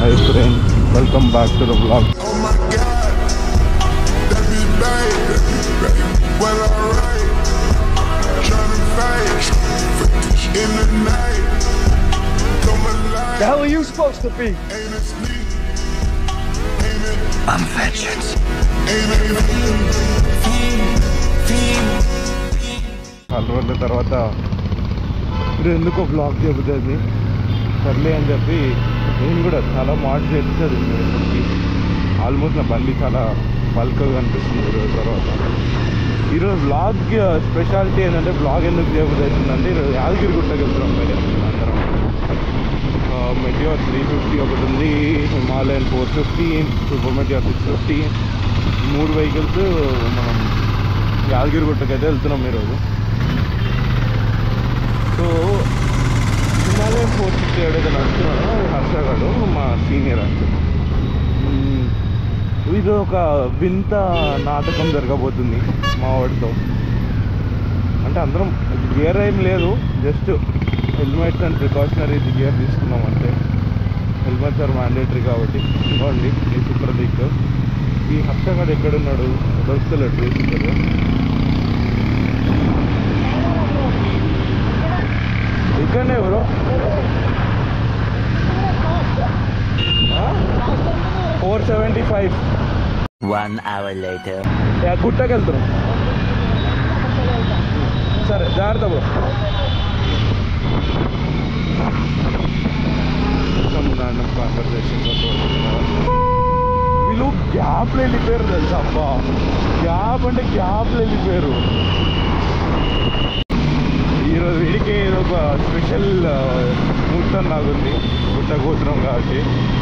Hi friends, welcome back to the vlog. Oh my God, that be bad, that be bad. Well, alright, tryna fight in the night. Come alive, The hell are you supposed to be? ain't asleep. Ain't it? I'm vengeance. Ain't it? చాలా రోజుల తర్వాత ఇప్పుడు ఎందుకో blog చెబుతుంది సర్లే అని చెప్పి నేను కూడా చాలా మార్చ్ చేస్తుంది ఇప్పటికి ఆల్మోస్ట్ నా బండి చాలా బల్క్గా కనిపిస్తుంది ఈరోజు తర్వాత ఈరోజు బ్లాగ్ స్పెషాలిటీ ఏంటంటే బ్లాగ్ ఎందుకు చేయబోతుందంటే ఈరోజు యాదగిరి గుట్టకి వెళ్తున్నాం బయట అందరం మెటియోర్ త్రీ ఫిఫ్టీ ఒకటి ఉంది Himalayan four fifty super meteor six fifty మూడు వెహికల్స్ మనం యాదగిరి గుట్టకి అయితే వెళ్తున్నాం ఈరోజు సో హిమాలయన్ ఫోర్ ఫిఫ్టీ ఏడైతే నడుస్తున్నాడో అది హర్షగాడు మా సీనియర్ యాక్చువల్లీ ఇది ఒక వింత నాటకం జరగబోతుంది మా వాడితో అంటే అందరం గేర్ ఏం లేదు just helmets and precautionary gear తీసుకున్నాం అంతే హెల్మెట్స్ ఆర్ మ్యాండేటరీ కాబట్టి ఇవ్వండి ఈ సుప్రదీక్ ఈ హర్షగాడు ఎక్కడున్నాడు దొరుకుతలేడు బేసిక్గా ఇక్కడనే bro four seventy five One hour later. గుట్టకి వెళ్తున్నాం సరే జాగ్రత్త బ్రో వీళ్ళు గ్యాప్లు వెళ్ళిపోయారు తెలుసా అబ్బా గ్యాప్ అంటే గ్యాప్లు వెళ్ళిపోయారు ఈరోజు వీడికి ఏదో ఒక స్పెషల్ ముహూర్తం లాగుంది గుట్ట కూతురం కాబట్టి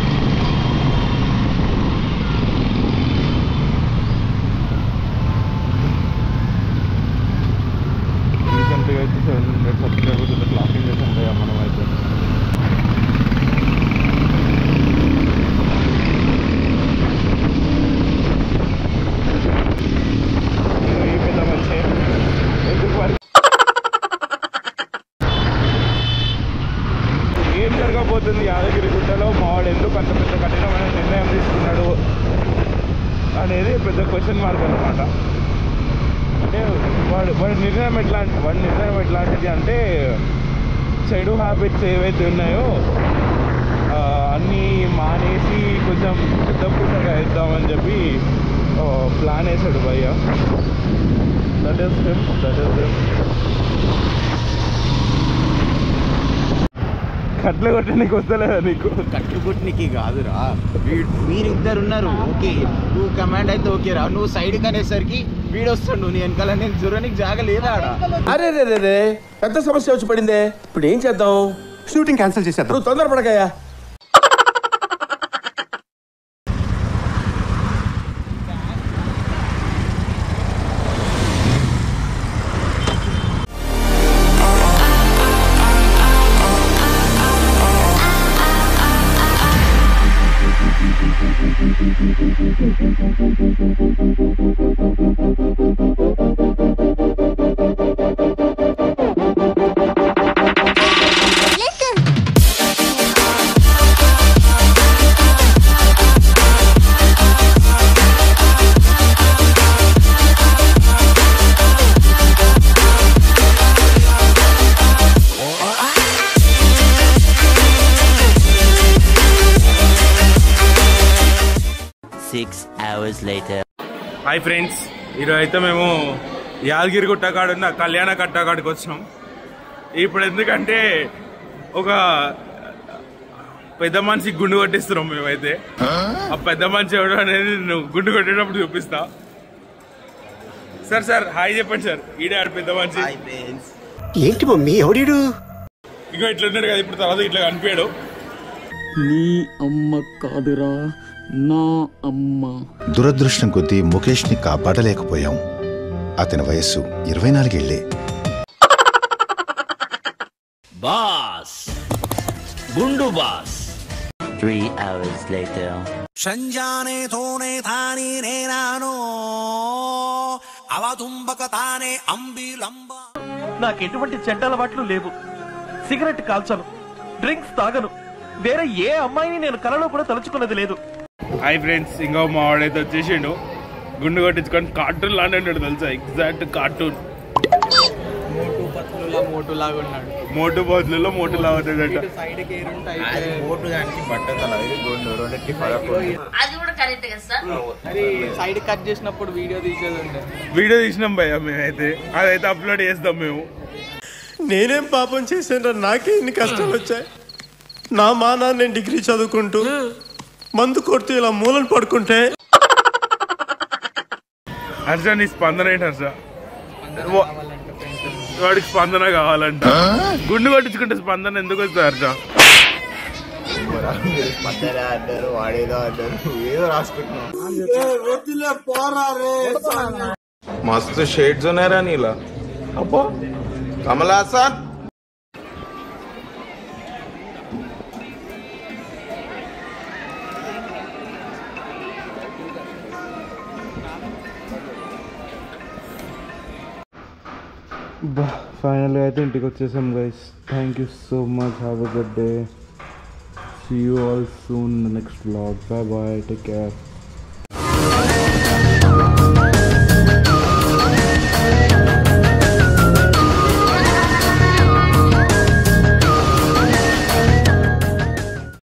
రీసెంట్గా అయితే సెవెన్ హండ్రెడ్ సబ్స్క్రైబర్స్ అయితే క్లాకింగ్ చేసాం కదా మనం అయితే ఈ పెద్ద మనిషి ఎందుకు మరి ఏం జరగబోతుంది యాదగిరి గుట్టలో మావాడు ఎందుకు అంత పెద్ద కఠినమైన నిర్ణయం తీసుకున్నాడు అనేది పెద్ద క్వశ్చన్ మార్క్ అనమాట అంటే వాడు వాడి నిర్ణయం ఎట్లాంటి వాడి నిర్ణయం ఎట్లాంటిది అంటే చెడు హ్యాబిట్స్ ఏవైతే ఉన్నాయో ఆ, అన్నీ మానేసి కొంచెం పెద్ద పూటగా వేద్దామని చెప్పి ప్లాన్ వేసాడు భయ్య that is him that is him కట్లు కొట్టడానికి వస్తలేదా నీకు కట్టుకుట్నికి కాదురా వీడు మీరిద్దరు ఉన్నారు ఓకే నువ్వు కమాండ్ అయితే ఓకే రా నువ్వు సైడ్ కనేసరికి వీడు వస్తుండు నీ వెనకాల నేను జురానికి జాగలేదా ఆడ అరే రే రే రే పెద్ద సమస్య వచ్చి పడిందే ఇప్పుడు ఏం చేద్దాం షూటింగ్ క్యాన్సిల్ చేసేద్దాం నువ్వు తొందరపడకయ్యా Six hours later. Hi friends ఈరోజు అయితే మేము యాదగిరి గుట్టకాడు ఉన్న కళ్యాణ కట్టకాడికి వచ్చినాం ఇప్పుడు ఎందుకంటే ఒక పెద్ద మనిషి గుండు కొట్టిస్తున్నాం మేమైతే ఆ పెద్ద మనిషి ఎవడు అనేది నేను గుండు కొట్టేటప్పుడు చూపిస్తా సార్ సార్ హాయ్ చెప్పండి సార్ ఈడే ఆడు పెద్ద మనిషి ఏంటి మమ్మీ ఎవడీడు ఇగో ఇట్లా ఉన్నాడు కదా ఇప్పుడు తర్వాత ఇట్లా కనిపించాడు నీ అమ్మ కాదురా నా అమ్మ దురదృష్టం కొద్దీ ముఖేష్ని కాపాడలేకపోయాం అతని వయస్సు ఇరవై నాలుగేళ్లే బాస్ గుండు బాస్ త్రీ అవర్స్ లేటర్ ಸಂಜಾನೆ ತೋನೆ ತಾನಿ ನೇನಾನೋ అవతుంబక తానే అంబిలంబ నాకు ఎటువంటి చెడ్డ అలవాట్లు లేవు సిగరెట్ కాల్చను డ్రింక్స్ తాగను వేరే ఏ అమ్మాయిని నేను కలలో కూడా తలుచుకున్నది లేదు హాయ్ ఫ్రెండ్స్ ఇంకో మా వాడైతే వచ్చేసిండు గుండు కొట్టించుకొని కార్టూన్ లానే ఉన్నాడు తెలుసా ఎగ్జాక్ట్ కార్టూన్ మోటు లాగా ఉన్నాడు మోటు బాతులలో మోటు లాగుతాడట సైడ్ కేర్ ఉంటాయి మోటు దానికి బట్టతల ఇది గుండు రెండింటి ఫరక్ అది కూడా కరెక్ట్ కదా సార్ అది సైడ్ కట్ చేసినప్పుడు వీడియో తీసేది ఉండే వీడియో తీసినాం భయ్య మేమైతే అదైతే అప్లోడ్ చేస్తాం మేము నేనేం పాపం చేశాను నాకే ఇన్ని కష్టాలు వచ్చాయి నా మా నాన్న నేను డిగ్రీ చదువుకుంటూ మందు కొడుతూ ఇలా మూలను పడుకుంటే హర్ష నీ స్పందన ఏంటి హర్ష వా- వాడికి స్పందన కావాలంట గుండు కొట్టించుకుంటే స్పందన ఎందుకు వస్తుంది హర్ష పద్దరే అడ్డారు వాడేదో అడ్డారు ఏదో రాసుకుంటున్నాం మస్తు షేడ్స్ ఉన్నారా నీలా అబ్బో కమలాసన్ బా ఫైనల్గా అయితే ఇంటికి వచ్చేసాం guys thank you so much have a good day see you all soon next blog bye bye take care